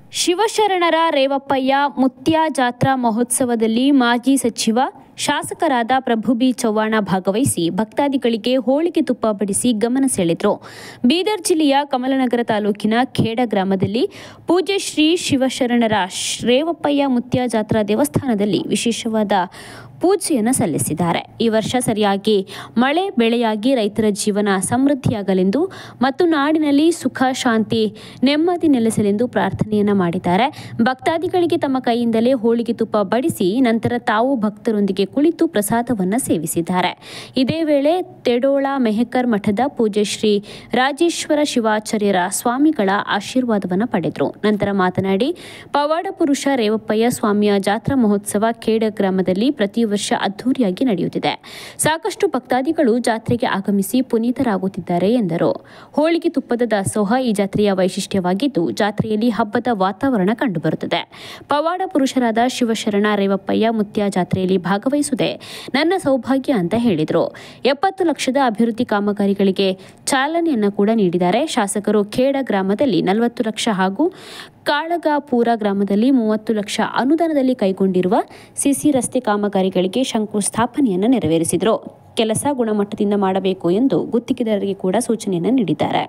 ಶಿವಶರಣರ ರೇವಪ್ಪಯ್ಯ ಮುತ್ಯ ಜಾತ್ರಾ ಮಹೋತ್ಸವದಲ್ಲಿ ಮಾಜಿ ಸಚಿವ ಶಾಸಕರಾದ ಪ್ರಭು ಬಿ ಚವ್ಹಾಣ ಭಾಗವಹಿಸಿ ಭಕ್ತಾದಿಗಳಿಗೆ ಹೋಳಿಗೆ ತುಪ್ಪ ಬಡಿಸಿ ಗಮನ ಸೆಳೆದರು ಬೀದರ್ ಜಿಲ್ಲೆಯ ಕಮಲನಗರ ತಾಲೂಕಿನ ಖೇಡ ಗ್ರಾಮದಲ್ಲಿ ಪೂಜ್ಯ ಶ್ರೀ ಶಿವಶರಣರ ಶ್- ರೇವಪ್ಪಯ್ಯ ಮುತ್ಯ ಜಾತ್ರಾ ದೇವಸ್ಥಾನದಲ್ಲಿ ವಿಶೇಷವಾದ ಪೂಜೆಯನ್ನು ಸಲ್ಲಿಸಿದ್ದಾರೆ ಈ ವರ್ಷ ಸರಿಯಾಗಿ ಮಳೆ ಬೆಳೆಯಾಗಿ ರೈತರ ಜೀವನ ಸಮೃದ್ಧಿಯಾಗಲೆಂದು ಮತ್ತು ನಾಡಿನಲ್ಲಿ ಸುಖ ಶಾಂತಿ ನೆಮ್ಮದಿ ನೆಲೆಸಲೆಂದು ಪ್ರಾರ್ಥನೆಯನ್ನ ಮಾಡಿದ್ದಾರೆ ಭಕ್ತಾದಿಗಳಿಗೆ ತಮ್ಮ ಕೈಯಿಂದಲೇ ಹೋಳಿಗೆ ತುಪ್ಪ ಬಡಿಸಿ ನಂತರ ತಾವು ಭಕ್ತರೊಂದಿಗೆ ಕುಳಿತು ಪ್ರಸಾದವನ್ನ ಸೇವಿಸಿದ್ದಾರೆ ಇದೇ ವೇಳೆ ತೆಡೋಳ ಮೆಹಕರ್ ಮಠದ ಪೂಜ್ಯ ಶ್ರೀ ರಾಜೇಶ್ವರ ಶಿವಾಚಾರ್ಯರ ಸ್ವಾಮಿಗಳ ಆಶೀರ್ವಾದವನ್ನ ಪಡೆದರು ನಂತರ ಮಾತನಾಡಿ ಪವಾಡ ಪುರುಷ ರೇವಪ್ಪಯ್ಯ ಸ್ವಾಮಿಯ ಜಾತ್ರಾ ಮಹೋತ್ಸವ ಖೇಡ ಗ್ರಾಮದಲ್ಲಿ ಪ್ರತಿ ವರ್ಷ ಅದ್ಧೂರಿಯಾಗಿ ನಡೆಯುತ್ತಿದೆ ಸಾಕಷ್ಟು ಭಕ್ತಾದಿಗಳು ಜಾತ್ರೆಗೆ ಆಗಮಿಸಿ ಪುನೀತರಾಗುತ್ತಿದ್ದಾರೆ ಎಂದರು ಹೋಳಿಗೆ ತುಪ್ಪದ ದಾಸೋಹ ಈ ಜಾತ್ರೆಯ ವೈಶಿಷ್ಟ್ಯವಾಗಿದ್ದು ಜಾತ್ರೆಯಲ್ಲಿ ಹಬ್ಬದ ವಾತಾವರಣ ಕಂಡುಬರುತ್ತದೆ ಪವಾಡ ಪುರುಷರಾದ ಶಿವಶರಣ ರೇವಪ್ಪಯ್ಯ ಮುತ್ಯ ಜಾತ್ರೆಯಲ್ಲಿ ಭಾಗವಹಿಸುವುದೇ ನನ್ನ ಸೌಭಾಗ್ಯ ಅಂತ ಹೇಳಿದರು ಎಪ್ಪತ್ತು ಲಕ್ಷದ ಅಭಿವೃದ್ಧಿ ಕಾಮಗಾರಿಗಳಿಗೆ ಚಾಲನೆಯನ್ನು ಕೂಡ ನೀಡಿದ್ದಾರೆ ಶಾಸಕರು ಖೇಡ ಗ್ರಾಮದಲ್ಲಿ ನಲವತ್ತು ಲಕ್ಷ ಹಾಗೂ ಕಾಳಗಾಪುರ ಗ್ರಾಮದಲ್ಲಿ ಮೂವತ್ತು ಲಕ್ಷ ಅನುದಾನದಲ್ಲಿ ಕೈಗೊಂಡಿರುವ ಸಿಸಿ ರಸ್ತೆ ಕಾಮಗಾರಿಗಳಿಗೆ ಶಂಕುಸ್ಥಾಪನೆಯನ್ನು ನೆರವೇರಿಸಿದರು ಕೆಲಸ ಗುಣಮಟ್ಟದಿಂದ ಮಾಡಬೇಕು ಎಂದು ಗುತ್ತಿಗೆದಾರರಿಗೆ ಕೂಡ ಸೂಚನೆಯನ್ನು ನೀಡಿದ್ದಾರೆ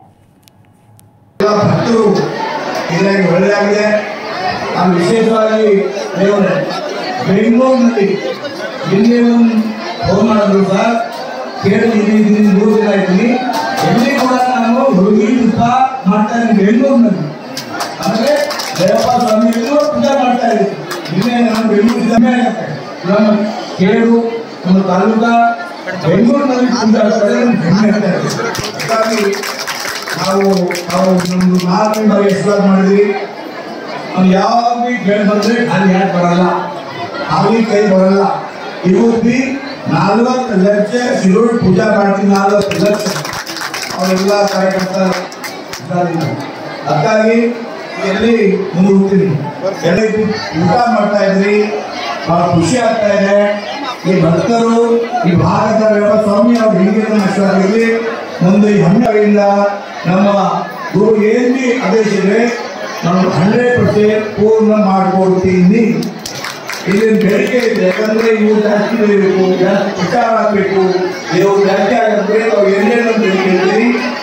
ಎಲ್ಲ ಭಕ್ತರು ಇದರಾಗಿ ಒಳ್ಳೆಯದಾಗಿದೆ ನಾನು ವಿಶೇಷವಾಗಿ ನೀವು ಬೆಂಗಳೂರಿನಲ್ಲಿ ನಿನ್ನೆ ಒಂದು ಫೋನ್ ಮಾಡಿದ್ರು ಸರ್ ಕೇಳಿ ಇಲ್ಲಿ ಮೂರು ದಿನ ಇದ್ದೀನಿ ಎಲ್ಲಿ ಕೂಡ ನಾನು ಹುಡುಗಿ ತುಪ್ಪ ಮಾಡ್ತಾ ಇದ್ದೀನಿ ಬೆಂಗಳೂರಿನಲ್ಲಿ ಅಂದರೆ ದೇವಪ್ಪ ಸ್ವಾಮಿಗಳು ಪೂಜೆ ಮಾಡ್ತಾ ಇದ್ದೀನಿ ನಿನ್ನೆ ನಾನು ಬೆಂಗಳೂರು ಜಮೆ ಆಗುತ್ತೆ ನಮ್ಮ ಕೇಳು ನಮ್ಮ ತಾಲೂಕ ಬೆಂಗಳೂರಿನಲ್ಲಿ ಪೂಜೆ ಆಗ್ತಾರೆ ಹೆಮ್ಮೆ ಆಗ್ತಾ ಇದೆ ಹಾಗಾಗಿ ನಾವು ನಾವು ನಮ್ದು ನಾಲ್ಕು ಬಾರಿ ಎಕ್ಸ್ಪ್ಲೋರ್ ಮಾಡಿದ್ವಿ ನಾವು ಯಾವಾಗ ಭೀ ಕೇಳಿ ಬಂದ್ರೆ ಖಾಲಿ ಯಾಕೆ ಬರಲ್ಲ ಖಾಲಿ ಕೈ ಬರಲ್ಲ ಇವತ್ತಿ ನಾಲ್ವತ್ತು ಲಕ್ಷ ಶಿರೋಳ್ ಪೂಜಾ ಮಾಡ್ತೀನಿ ನಾಲ್ವತ್ತು ಲಕ್ಷ ಅವರೆಲ್ಲ ಕಾರ್ಯಕರ್ತ ಇದ್ದಾರೆ ಇಲ್ಲಿ. ಅದಕ್ಕಾಗಿ ಎಲ್ಲಿ ಮುಂದೂಡ್ತೀನಿ ಎಲ್ಲಿ ಊಟ ಮಾಡ್ತಾ ಇದ್ರಿ ಬಹಳ ಖುಷಿ ಆಗ್ತಾ ಇದೆ ಈ ಭಕ್ತರು ಈ ಭಾರತ ವ್ಯವಹಾರ ಸ್ವಾಮಿ ಅವ್ರ ಹಿಂದಿನ ನಷ್ಟವಾಗಿರಲಿ ಮುಂದೆ ಈ ಹಮ್ಮೆಯಿಂದ ನಮ್ಮ ಗುರು ಏನ್ ಬಿ ಆದೇಶ ಇದೆ ನಾವು ಹಂಡ್ರೆಡ್ ಪರ್ಸೆಂಟ್ ಪೂರ್ಣ ಮಾಡ್ಕೊಡ್ತೀನಿ ಇಲ್ಲಿ ಬೇಡಿಕೆ ಇದೆ ಯಾಕಂದ್ರೆ ಇವು ಜಾಸ್ತಿ ಬೆಳಿಬೇಕು ಜಾಸ್ತಿ ಪ್ರಚಾರ ಆಗಬೇಕು ಇವು ಜಾಸ್ತಿ ಆಗಂದ್ರೆ ನಾವು ಏನೇನು ಬೇಡಿಕೆ ಇದ್ದೀವಿ